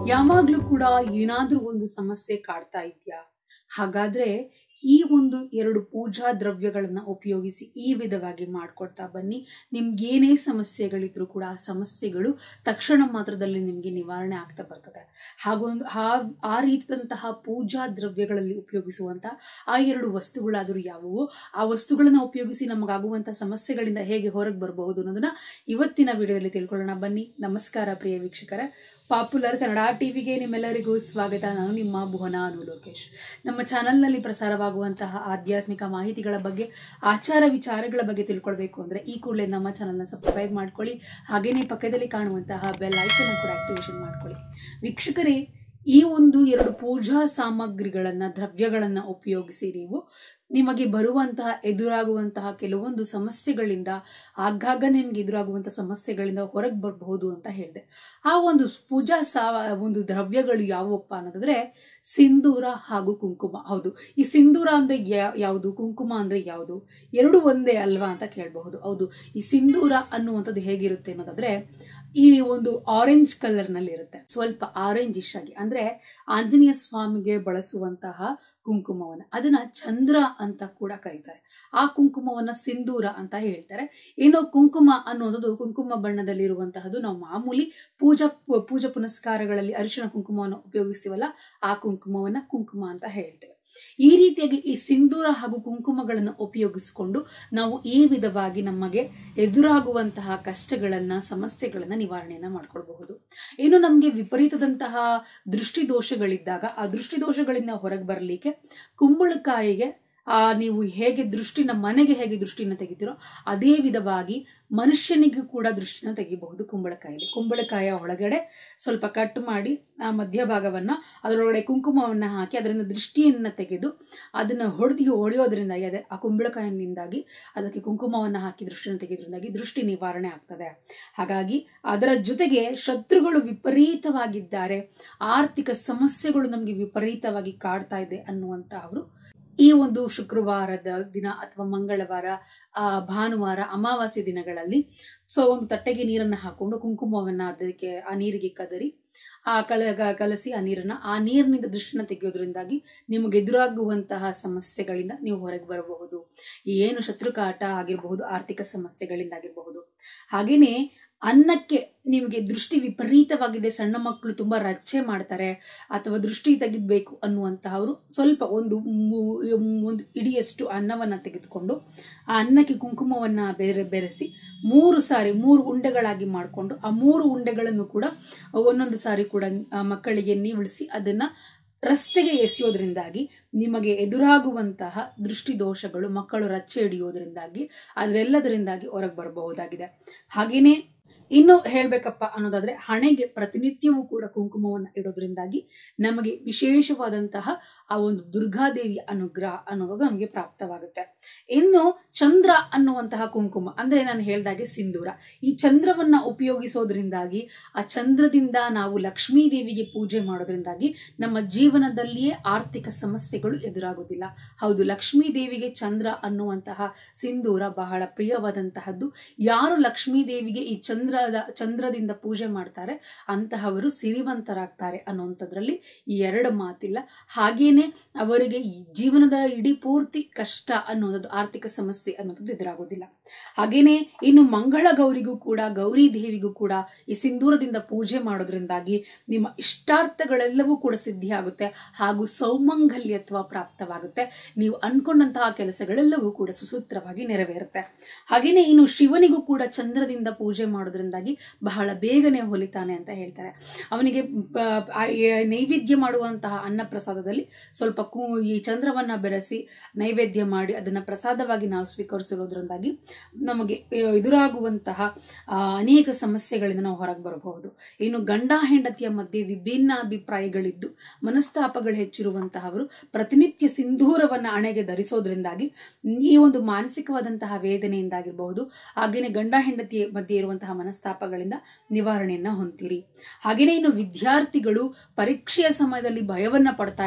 ಯಾವಾಗ್ಲೂ ಕೂಡ ಏನಾದ್ರೂ ಒಂದು ಸಮಸ್ಯೆ ಕಾಡ್ತಾ ಇದೆಯಾ ಹಾಗಾದ್ರೆ ಈ ಒಂದು ಎರಡು ಪೂಜಾ ದ್ರವ್ಯಗಳನ್ನ ಉಪಯೋಗಿಸಿ ಈ ವಿಧವಾಗಿ ಮಾಡ್ಕೊಡ್ತಾ ಬನ್ನಿ ನಿಮ್ಗೆ ಏನೇ ಸಮಸ್ಯೆಗಳಿದ್ರು ಕೂಡ ಆ ಸಮಸ್ಯೆಗಳು ತಕ್ಷಣ ಮಾತ್ರದಲ್ಲಿ ನಿಮ್ಗೆ ನಿವಾರಣೆ ಆಗ್ತಾ ಬರ್ತದೆ ಹಾಗೊಂದು ಆ ಆ ರೀತಿಯಾದಂತಹ ಪೂಜಾ ದ್ರವ್ಯಗಳಲ್ಲಿ ಉಪಯೋಗಿಸುವಂತಹ ಆ ಎರಡು ವಸ್ತುಗಳಾದರೂ ಯಾವುವು ಆ ವಸ್ತುಗಳನ್ನ ಉಪಯೋಗಿಸಿ ನಮಗಾಗುವಂತಹ ಸಮಸ್ಯೆಗಳಿಂದ ಹೇಗೆ ಹೊರಗೆ ಬರಬಹುದು ಅನ್ನೋದನ್ನ ಇವತ್ತಿನ ವಿಡಿಯೋದಲ್ಲಿ ತಿಳ್ಕೊಳ್ಳೋಣ ಬನ್ನಿ ನಮಸ್ಕಾರ ಪ್ರಿಯ ವೀಕ್ಷಕರ ಪಾಪ್ಯುಲರ್ ಕನ್ನಡ ಟಿವಿಗೆ ನಿಮ್ಮೆಲ್ಲರಿಗೂ ಸ್ವಾಗತ ನಾನು ನಿಮ್ಮ ಭುವನ ಅನು ಲೋಕೇಶ್ ನಮ್ಮ ಚಾನೆಲ್ನಲ್ಲಿ ಪ್ರಸಾರವಾಗುವಂತಹ ಆಧ್ಯಾತ್ಮಿಕ ಮಾಹಿತಿಗಳ ಬಗ್ಗೆ ಆಚಾರ ವಿಚಾರಗಳ ಬಗ್ಗೆ ತಿಳ್ಕೊಳ್ಬೇಕು ಅಂದ್ರೆ ಈ ಕೂಡಲೇ ನಮ್ಮ ಚಾನೆಲ್ನ ಸಬ್ಸ್ಕ್ರೈಬ್ ಮಾಡ್ಕೊಳ್ಳಿ ಹಾಗೇನೇ ಪಕ್ಕದಲ್ಲಿ ಕಾಣುವಂತಹ ಬೆಲ್ ಐಕನ್ ಕೂಡ ಆಕ್ಟಿವೇಶನ್ ಮಾಡ್ಕೊಳ್ಳಿ ವೀಕ್ಷಕರೇ ಈ ಒಂದು ಎರಡು ಪೂಜಾ ಸಾಮಗ್ರಿಗಳನ್ನ ದ್ರವ್ಯಗಳನ್ನ ಉಪಯೋಗಿಸಿ ನೀವು ನಿಮಗೆ ಬರುವಂತಹ ಎದುರಾಗುವಂತಹ ಕೆಲವೊಂದು ಸಮಸ್ಯೆಗಳಿಂದ ಆಗಾಗ ನಿಮ್ಗೆ ಎದುರಾಗುವಂತಹ ಸಮಸ್ಯೆಗಳಿಂದ ಹೊರಗೆ ಬರಬಹುದು ಅಂತ ಹೇಳಿದೆ ಆ ಒಂದು ಪೂಜಾ ಸಾ ಒಂದು ದ್ರವ್ಯಗಳು ಯಾವುವಪ್ಪ ಅನ್ನೋದಾದ್ರೆ ಸಿಂಧೂರ ಹಾಗೂ ಕುಂಕುಮ ಹೌದು ಈ ಸಿಂಧೂರ ಅಂದ್ರೆ ಯಾ- ಯಾವುದು ಕುಂಕುಮ ಅಂದ್ರೆ ಯಾವುದು ಎರಡು ಒಂದೇ ಅಲ್ವಾ ಅಂತ ಕೇಳಬಹುದು ಹೌದು ಈ ಸಿಂಧೂರ ಅನ್ನುವಂಥದ್ದು ಹೇಗಿರುತ್ತೆ ಅನ್ನೋದಾದ್ರೆ ಈ ಒಂದು ಆರೆಂಜ್ ಕಲರ್ ನಲ್ಲಿ ಇರುತ್ತೆ ಸ್ವಲ್ಪ ಆರೆಂಜಿಶ್ ಆಗಿ ಅಂದ್ರೆ ಆಂಜನೇಯ ಸ್ವಾಮಿಗೆ ಬಳಸುವಂತಹ ಕುಂಕುಮವನ್ನ ಅದನ್ನ ಚಂದ್ರ ಅಂತ ಕೂಡ ಕರೀತಾರೆ ಆ ಕುಂಕುಮವನ್ನ ಸಿಂಧೂರ ಅಂತ ಹೇಳ್ತಾರೆ ಇನ್ನು ಕುಂಕುಮ ಅನ್ನೋದು ಕುಂಕುಮ ಬಣ್ಣದಲ್ಲಿರುವಂತಹದ್ದು ನಾವು ಮಾಮೂಲಿ ಪೂಜಾ ಪೂಜಾ ಪುನಸ್ಕಾರಗಳಲ್ಲಿ ಅರಿಶಿಣ ಕುಂಕುಮವನ್ನು ಉಪಯೋಗಿಸ್ತೀವಲ್ಲ ಆ ಕುಂಕುಮವನ್ನ ಕುಂಕುಮ ಅಂತ ಹೇಳ್ತೇವೆ ಈ ರೀತಿಯಾಗಿ ಈ ಸಿಂಧೂರ ಹಾಗೂ ಕುಂಕುಮಗಳನ್ನು ಉಪಯೋಗಿಸಿಕೊಂಡು ನಾವು ಈ ವಿಧವಾಗಿ ನಮಗೆ ಎದುರಾಗುವಂತಹ ಕಷ್ಟಗಳನ್ನ ಸಮಸ್ಯೆಗಳನ್ನ ನಿವಾರಣೆಯನ್ನ ಮಾಡ್ಕೊಳ್ಬಹುದು ಇನ್ನು ನಮಗೆ ವಿಪರೀತದಂತಹ ದೃಷ್ಟಿ ದೋಷಗಳಿದ್ದಾಗ ಆ ದೃಷ್ಟಿ ದೋಷಗಳಿಂದ ಹೊರಗೆ ಬರಲಿಕ್ಕೆ ಕುಂಬಳಕಾಯಿಗೆ ಆ ನೀವು ಹೇಗೆ ದೃಷ್ಟಿನ ಮನೆಗೆ ಹೇಗೆ ದೃಷ್ಟಿನ ತೆಗಿತೀರೋ ಅದೇ ವಿಧವಾಗಿ ಮನುಷ್ಯನಿಗೂ ಕೂಡ ದೃಷ್ಟಿನ ತೆಗಿಬಹುದು ಕುಂಬಳಕಾಯಲ್ಲಿ ಕುಂಬಳಕಾಯಿಯ ಒಳಗಡೆ ಸ್ವಲ್ಪ ಕಟ್ ಮಾಡಿ ಆ ಮಧ್ಯಭಾಗವನ್ನ ಅದರೊಳಗಡೆ ಕುಂಕುಮವನ್ನ ಹಾಕಿ ಅದರಿಂದ ದೃಷ್ಟಿಯನ್ನ ತೆಗೆದು ಅದನ್ನ ಹೊಡೆದು ಹೊಡೆಯೋದ್ರಿಂದಾಗಿ ಅದೇ ಆ ಕುಂಬಳಕಾಯಿನಿಂದಾಗಿ ಅದಕ್ಕೆ ಕುಂಕುಮವನ್ನ ಹಾಕಿ ದೃಷ್ಟಿನ ತೆಗೆಯೋದ್ರಿಂದಾಗಿ ದೃಷ್ಟಿ ನಿವಾರಣೆ ಆಗ್ತದೆ ಹಾಗಾಗಿ ಅದರ ಜೊತೆಗೆ ಶತ್ರುಗಳು ವಿಪರೀತವಾಗಿದ್ದಾರೆ ಆರ್ಥಿಕ ಸಮಸ್ಯೆಗಳು ನಮಗೆ ವಿಪರೀತವಾಗಿ ಕಾಡ್ತಾ ಇದೆ ಅನ್ನುವಂತ ಅವರು ಈ ಒಂದು ಶುಕ್ರವಾರದ ದಿನ ಅಥವಾ ಮಂಗಳವಾರ ಆ ಭಾನುವಾರ ಅಮಾವಾಸ್ಯ ದಿನಗಳಲ್ಲಿ ಸೊ ಒಂದು ತಟ್ಟೆಗೆ ನೀರನ್ನ ಹಾಕೊಂಡು ಕುಂಕುಮವನ್ನ ಅದಕ್ಕೆ ಆ ನೀರಿಗೆ ಕದರಿ ಆ ಕಲ ಗ- ಕಲಸಿ ಆ ನೀರನ್ನ ಆ ನೀರಿನಿಂದ ದೃಷ್ಟಿನ ತೆಗೆಯೋದ್ರಿಂದಾಗಿ ನಿಮಗೆ ಎದುರಾಗುವಂತಹ ಸಮಸ್ಯೆಗಳಿಂದ ನೀವು ಹೊರಗೆ ಬರಬಹುದು ಏನು ಶತ್ರುಕಾಟ ಆಗಿರಬಹುದು ಆರ್ಥಿಕ ಸಮಸ್ಯೆಗಳಿಂದ ಆಗಿರಬಹುದು ಹಾಗೇನೆ ಅನ್ನಕ್ಕೆ ನಿಮಗೆ ದೃಷ್ಟಿ ವಿಪರೀತವಾಗಿದೆ ಸಣ್ಣ ಮಕ್ಕಳು ತುಂಬಾ ರಚ್ಚೆ ಮಾಡ್ತಾರೆ ಅಥವಾ ದೃಷ್ಟಿ ತೆಗಿಬೇಕು ಅನ್ನುವಂತಹವರು ಸ್ವಲ್ಪ ಒಂದು ಮೂ- ಒಂದು ಇಡಿಯಷ್ಟು ಅನ್ನವನ್ನ ತೆಗೆದುಕೊಂಡು ಆ ಅನ್ನಕ್ಕೆ ಕುಂಕುಮವನ್ನ ಬೆರೆ ಬೆರೆಸಿ ಮೂರು ಸಾರಿ ಮೂರು ಉಂಡೆಗಳಾಗಿ ಮಾಡಿಕೊಂಡು ಆ ಮೂರು ಉಂಡೆಗಳನ್ನು ಕೂಡ ಒಂದೊಂದು ಸಾರಿ ಕೂಡ ಆ ಮಕ್ಕಳಿಗೆ ನೀವಿಳಿಸಿ ಅದನ್ನ ರಸ್ತೆಗೆ ಎಸೆಯೋದ್ರಿಂದಾಗಿ ನಿಮಗೆ ಎದುರಾಗುವಂತಹ ದೃಷ್ಟಿ ದೋಷಗಳು ಮಕ್ಕಳು ರಚ್ಚೆ ಹಿಡಿಯೋದ್ರಿಂದಾಗಿ ಅದೆಲ್ಲದರಿಂದಾಗಿ ಹೊರಗೆ ಬರಬಹುದಾಗಿದೆ ಹಾಗೇನೆ ಇನ್ನು ಹೇಳ್ಬೇಕಪ್ಪ ಅನ್ನೋದಾದ್ರೆ ಹಣೆಗೆ ಪ್ರತಿನಿತ್ಯವೂ ಕೂಡ ಕುಂಕುಮವನ್ನ ಇಡೋದ್ರಿಂದಾಗಿ ನಮಗೆ ವಿಶೇಷವಾದಂತಹ ಆ ಒಂದು ದುರ್ಗಾದೇವಿಯ ಅನುಗ್ರಹ ಅನ್ನೋದು ನಮಗೆ ಪ್ರಾಪ್ತವಾಗುತ್ತೆ ಇನ್ನು ಚಂದ್ರ ಅನ್ನುವಂತಹ ಕುಂಕುಮ ಅಂದ್ರೆ ನಾನು ಹೇಳ್ದಾಗೆ ಸಿಂಧೂರ ಈ ಚಂದ್ರವನ್ನ ಉಪಯೋಗಿಸೋದ್ರಿಂದಾಗಿ ಆ ಚಂದ್ರದಿಂದ ನಾವು ಲಕ್ಷ್ಮೀ ದೇವಿಗೆ ಪೂಜೆ ಮಾಡೋದ್ರಿಂದಾಗಿ ನಮ್ಮ ಜೀವನದಲ್ಲಿಯೇ ಆರ್ಥಿಕ ಸಮಸ್ಯೆಗಳು ಎದುರಾಗೋದಿಲ್ಲ ಹೌದು ಲಕ್ಷ್ಮೀ ದೇವಿಗೆ ಚಂದ್ರ ಅನ್ನುವಂತಹ ಸಿಂಧೂರ ಬಹಳ ಪ್ರಿಯವಾದಂತಹದ್ದು ಯಾರು ಲಕ್ಷ್ಮೀ ದೇವಿಗೆ ಈ ಚಂದ್ರದ ಚಂದ್ರದಿಂದ ಪೂಜೆ ಮಾಡ್ತಾರೆ ಅಂತಹವರು ಸಿರಿವಂತರಾಗ್ತಾರೆ ಅನ್ನುವಂಥದ್ರಲ್ಲಿ ಈ ಎರಡು ಮಾತಿಲ್ಲ ಹಾಗೇನೆ ಅವರಿಗೆ ಈ ಜೀವನದ ಇಡೀ ಪೂರ್ತಿ ಕಷ್ಟ ಅನ್ನೋದು ಆರ್ಥಿಕ ಸಮಸ್ಯೆ ಅನ್ನೋದು ಎದುರಾಗೋದಿಲ್ಲ ಹಾಗೇನೆ ಇನ್ನು ಮಂಗಳ ಗೌರಿಗೂ ಕೂಡ ಗೌರಿ ದೇವಿಗೂ ಕೂಡ ಈ ಸಿಂಧೂರದಿಂದ ಪೂಜೆ ಮಾಡೋದ್ರಿಂದಾಗಿ ನಿಮ್ಮ ಇಷ್ಟಾರ್ಥಗಳೆಲ್ಲವೂ ಕೂಡ ಸಿದ್ಧಿ ಆಗುತ್ತೆ ಹಾಗೂ ಸೌಮಂಗಲ್ಯತ್ವ ಪ್ರಾಪ್ತವಾಗುತ್ತೆ ನೀವು ಅನ್ಕೊಂಡಂತಹ ಕೆಲಸಗಳೆಲ್ಲವೂ ಕೂಡ ಸುಸೂತ್ರವಾಗಿ ನೆರವೇರುತ್ತೆ ಹಾಗೇನೆ ಇನ್ನು ಶಿವನಿಗೂ ಕೂಡ ಚಂದ್ರದಿಂದ ಪೂಜೆ ಮಾಡೋದ್ರಿಂದಾಗಿ ಬಹಳ ಬೇಗನೆ ಹೊಲಿತಾನೆ ಅಂತ ಹೇಳ್ತಾರೆ ಅವನಿಗೆ ಆ, ಆ, ನೈವೇದ್ಯ ಮಾಡುವಂತಹ ಅನ್ನ ಪ್ರಸಾದದಲ್ಲಿ ಸ್ವಲ್ಪ ಕು ಈ ಚಂದ್ರವನ್ನ ಬೆರೆಸಿ ನೈವೇದ್ಯ ಮಾಡಿ ಅದನ್ನ ಪ್ರಸಾದವಾಗಿ ನಾವು ಸ್ವೀಕರಿಸಿರೋದ್ರಿಂದಾಗಿ ನಮಗೆ ಆ, ಎದುರಾಗುವಂತಹ ಆ, ಅನೇಕ ಸಮಸ್ಯೆಗಳಿಂದ ನಾವು ಹೊರಗೆ ಬರಬಹುದು ಇನ್ನು ಗಂಡ ಹೆಂಡತಿಯ ಮಧ್ಯೆ ವಿಭಿನ್ನ ಅಭಿಪ್ರಾಯಗಳಿದ್ದು ಮನಸ್ತಾಪಗಳು ಹೆಚ್ಚಿರುವಂತಹವರು ಪ್ರತಿನಿತ್ಯ ಸಿಂಧೂರವನ್ನ ಹಣೆಗೆ ಧರಿಸೋದ್ರಿಂದಾಗಿ ಈ ಒಂದು ಮಾನಸಿಕವಾದಂತಹ ವೇದನೆಯಿಂದಾಗಿರಬಹುದು ಹಾಗೇನೆ ಗಂಡ ಹೆಂಡತಿ ಮಧ್ಯೆ ಇರುವಂತಹ ಮನಸ್ತಾಪಗಳಿಂದ ನಿವಾರಣೆಯನ್ನ ಹೊಂದಿರಿ ಹಾಗೇನೆ ಇನ್ನು ವಿದ್ಯಾರ್ಥಿಗಳು ಪರೀಕ್ಷೆಯ ಸಮಯದಲ್ಲಿ ಭಯವನ್ನ ಪಡ್ತಾ ಇದ್ರೆ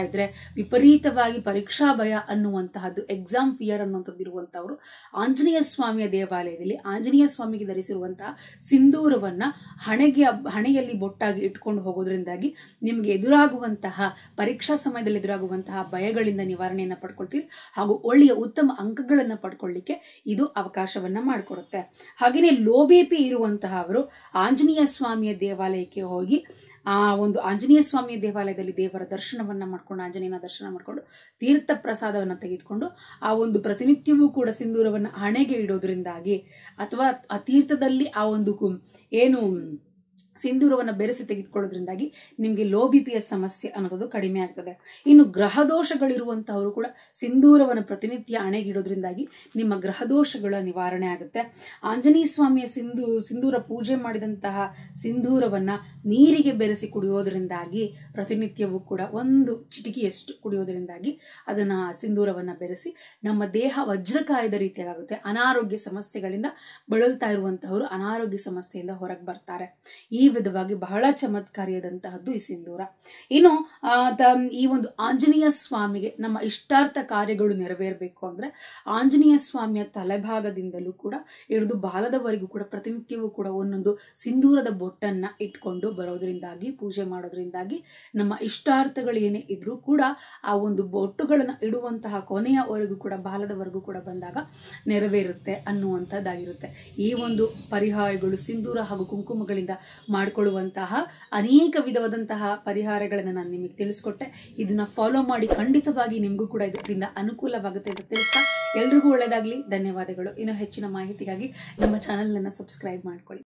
ವಿಪರೀತವಾಗಿ ಪರೀಕ್ಷಾ ಭಯ ಅನ್ನುವಂತಹದ್ದು ಎಕ್ಸಾಮ್ ಫಿಯರ್ ಅನ್ನುವಂಥದ್ದು ಇರುವಂತಹವರು ಆಂಜನೇಯ ಸ್ವಾಮಿಯ ದೇವಾಲಯದಲ್ಲಿ ಆಂಜನೇಯ ಸ್ವಾಮಿಗೆ ಧರಿಸಿರುವಂತಹ ಸಿಂಧೂರವನ್ನ ಹಣೆಗೆ ಹಣೆಯಲ್ಲಿ ಬೊಟ್ಟಾಗಿ ಇಟ್ಕೊಂಡು ಹೋಗೋದ್ರಿಂದಾಗಿ ನಿಮಗೆ ಎದುರಾಗುವಂತಹ ಪರೀಕ್ಷಾ ಸಮಯದಲ್ಲಿ ಎದುರಾಗುವಂತಹ ಭಯಗಳಿಂದ ನಿವಾರಣೆಯನ್ನ ಪಡ್ಕೊಳ್ತೀರಿ ಹಾಗೂ ಒಳ್ಳೆಯ ಉತ್ತಮ ಅಂಕಗಳನ್ನ ಪಡ್ಕೊಳ್ಳಿಕ್ಕೆ ಇದು ಅವಕಾಶವನ್ನ ಮಾಡಿಕೊಡುತ್ತೆ ಹಾಗೆಯೇ ಲೋ ಬಿ ಪಿ ಇರುವಂತಹ ಅವರು ಆಂಜನೇಯ ಸ್ವಾಮಿಯ ದೇವಾಲಯಕ್ಕೆ ಹೋಗಿ ಆ ಒಂದು ಆಂಜನೇಯ ಸ್ವಾಮಿಯ ದೇವಾಲಯದಲ್ಲಿ ದೇವರ ದರ್ಶನವನ್ನ ಮಾಡ್ಕೊಂಡು ಆಂಜನೇಯನ ದರ್ಶನ ಮಾಡ್ಕೊಂಡು ತೀರ್ಥ ಪ್ರಸಾದವನ್ನ ತೆಗೆದುಕೊಂಡು ಆ ಒಂದು ಪ್ರತಿನಿತ್ಯವೂ ಕೂಡ ಸಿಂಧೂರವನ್ನ ಹಣೆಗೆ ಇಡೋದ್ರಿಂದಾಗಿ ಅಥವಾ ಆ ತೀರ್ಥದಲ್ಲಿ ಆ ಒಂದು ಕು- ಏನು ಸಿಂಧೂರವನ್ನು ಬೆರೆಸಿ ತೆಗೆದುಕೊಳ್ಳೋದ್ರಿಂದಾಗಿ ನಿಮಗೆ ಲೋ ಬಿ ಪಿಯ ಸಮಸ್ಯೆ ಅನ್ನೋದು ಕಡಿಮೆ ಆಗ್ತದೆ ಇನ್ನು ಗ್ರಹ ದೋಷಗಳಿರುವಂತಹವರು ಕೂಡ ಸಿಂಧೂರವನ್ನು ಪ್ರತಿನಿತ್ಯ ಹಣೆಗಿಡೋದ್ರಿಂದಾಗಿ ನಿಮ್ಮ ಗ್ರಹ ದೋಷಗಳ ನಿವಾರಣೆ ಆಗುತ್ತೆ ಆಂಜನೇಯ ಸ್ವಾಮಿಯ ಸಿಂಧೂ ಸಿಂಧೂರ ಪೂಜೆ ಮಾಡಿದಂತಹ ಸಿಂಧೂರವನ್ನ ನೀರಿಗೆ ಬೆರೆಸಿ ಕುಡಿಯೋದ್ರಿಂದಾಗಿ ಪ್ರತಿನಿತ್ಯವೂ ಕೂಡ ಒಂದು ಚಿಟಿಕೆಯಷ್ಟು ಕುಡಿಯೋದ್ರಿಂದಾಗಿ ಅದನ್ನ ಸಿಂಧೂರವನ್ನ ಬೆರೆಸಿ ನಮ್ಮ ದೇಹ ವಜ್ರಕಾಯದ ರೀತಿಯಾಗುತ್ತೆ ಅನಾರೋಗ್ಯ ಸಮಸ್ಯೆಗಳಿಂದ ಬಳಲ್ತಾ ಇರುವಂತಹವರು ಅನಾರೋಗ್ಯ ಸಮಸ್ಯೆಯಿಂದ ಹೊರಗೆ ಬರ್ತಾರೆ ಈ ವಿಧವಾಗಿ ಬಹಳ ಚಮತ್ಕಾರಿಯಾದಂತಹದ್ದು ಈ ಸಿಂಧೂರ ಇನ್ನು ಆ, ತ- ಈ ಒಂದು ಆಂಜನೇಯ ಸ್ವಾಮಿಗೆ ನಮ್ಮ ಇಷ್ಟಾರ್ಥ ಕಾರ್ಯಗಳು ನೆರವೇರಬೇಕು ಅಂದ್ರೆ ಆಂಜನೇಯ ಸ್ವಾಮಿಯ ತಲೆಭಾಗದಿಂದಲೂ ಕೂಡ ಹಿಡಿದು ಬಾಲದವರೆಗೂ ಕೂಡ ಪ್ರತಿನಿತ್ಯವೂ ಕೂಡ ಒಂದೊಂದು ಸಿಂಧೂರದ ಬೊಟ್ಟನ್ನ ಇಟ್ಕೊಂಡು ಬರೋದ್ರಿಂದಾಗಿ ಪೂಜೆ ಮಾಡೋದ್ರಿಂದಾಗಿ ನಮ್ಮ ಇಷ್ಟಾರ್ಥಗಳು ಏನೇ ಇದ್ರೂ ಕೂಡ ಆ ಒಂದು ಬೊಟ್ಟುಗಳನ್ನ ಇಡುವಂತಹ ಕೊನೆಯವರೆಗೂ ಕೂಡ ಬಾಲದವರೆಗೂ ಕೂಡ ಬಂದಾಗ ನೆರವೇರುತ್ತೆ ಅನ್ನುವಂಥದ್ದಾಗಿರುತ್ತೆ ಈ ಒಂದು ಪರಿಹಾರಗಳು ಸಿಂಧೂರ ಹಾಗೂ ಕುಂಕುಮಗಳಿಂದ ಮಾಡಿಕೊಳ್ಳುವಂತಹ ಅನೇಕ ವಿಧವಾದಂತಹ ಪರಿಹಾರಗಳನ್ನು ನಾನು ನಿಮಗೆ ತಿಳಿಸ್ಕೊಟ್ಟೆ ಇದನ್ನ ಫಾಲೋ ಮಾಡಿ ಖಂಡಿತವಾಗಿ ನಿಮಗೂ ಕೂಡ ಇದರಿಂದ ಅನುಕೂಲವಾಗುತ್ತೆ ಅಂತ ತಿಳಿಸ್ತಾ ಎಲ್ರಿಗೂ ಒಳ್ಳೆಯದಾಗಲಿ ಧನ್ಯವಾದಗಳು ಇನ್ನು ಹೆಚ್ಚಿನ ಮಾಹಿತಿಗಾಗಿ ನಮ್ಮ ಚಾನೆಲ್ ಅನ್ನು ಸಬ್ಸ್ಕ್ರೈಬ್ ಮಾಡ್ಕೊಳ್ಳಿ